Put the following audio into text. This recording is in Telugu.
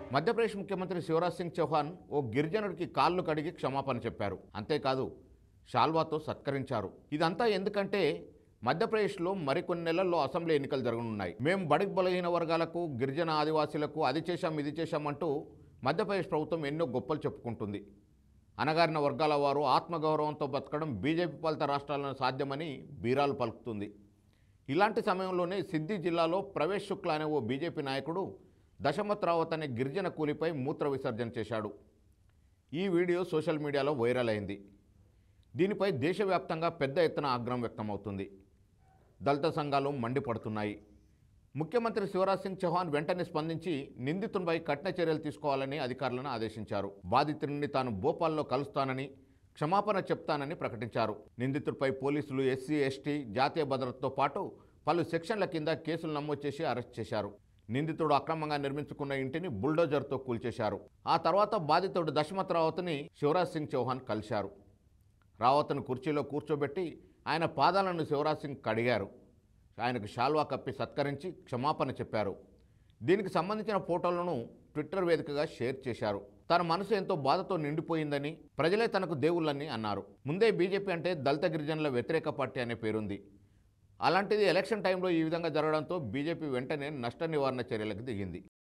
మధ్యప్రదేశ్ ముఖ్యమంత్రి శివరాజ్ సింగ్ చౌహాన్ ఓ గిరిజనుడికి కాళ్ళు కడిగి క్షమాపణ చెప్పారు అంతేకాదు షాల్వాతో సత్కరించారు ఇదంతా ఎందుకంటే మధ్యప్రదేశ్లో మరికొన్ని నెలల్లో అసెంబ్లీ ఎన్నికలు జరగనున్నాయి మేము బడుగు బలహీన వర్గాలకు గిరిజన ఆదివాసీలకు అది చేశాం ఇది చేశామంటూ మధ్యప్రదేశ్ ప్రభుత్వం ఎన్నో గొప్పలు చెప్పుకుంటుంది అనగారిన వర్గాల వారు ఆత్మగౌరవంతో బతకడం బీజేపీ పాలిత రాష్ట్రాలను సాధ్యమని బీరాలు పలుకుతుంది ఇలాంటి సమయంలోనే సిద్ధి జిల్లాలో ప్రవేశ్ శుక్లా అనే ఓ బీజేపీ నాయకుడు దశమత్ రావత్ అనే గిరిజన కూలిపై మూత్ర విసర్జన చేశాడు ఈ వీడియో సోషల్ మీడియాలో వైరల్ అయింది దీనిపై దేశవ్యాప్తంగా పెద్ద ఎత్తున ఆగ్రహం వ్యక్తమవుతుంది దళిత సంఘాలు మండిపడుతున్నాయి ముఖ్యమంత్రి శివరాజ్ సింగ్ చౌహాన్ వెంటనే స్పందించి నిందితునిపై కఠిన చర్యలు తీసుకోవాలని అధికారులను ఆదేశించారు బాధితుడిని తాను భోపాల్లో కలుస్తానని క్షమాపణ చెప్తానని ప్రకటించారు నిందితుడిపై పోలీసులు ఎస్సీ ఎస్టీ జాతీయ భద్రతతో పాటు పలు సెక్షన్ల కింద కేసులు నమోదు చేసి అరెస్ట్ చేశారు నిందితుడు అక్రమంగా నిర్మించుకున్న ఇంటిని బుల్డోజర్తో కూల్చేశారు ఆ తర్వాత బాధితుడు దశమత్ రావత్ని శివరాజ్ సింగ్ చౌహాన్ కలిశారు రావత్ను కుర్చీలో కూర్చోబెట్టి ఆయన పాదాలను శివరాజ్ సింగ్ కడిగారు ఆయనకు షాల్వా కప్పి సత్కరించి క్షమాపణ చెప్పారు దీనికి సంబంధించిన ఫోటోలను ట్విట్టర్ వేదికగా షేర్ చేశారు తన మనసు ఎంతో బాధతో నిండిపోయిందని ప్రజలే తనకు దేవుళ్ళని అన్నారు ముందే బీజేపీ అంటే దళిత గిరిజనుల వ్యతిరేక పార్టీ అనే పేరుంది అలాంటిది ఎలక్షన్ టైంలో ఈ విధంగా జరగడంతో బీజేపీ వెంటనే నష్ట నివారణ చర్యలకు దిగింది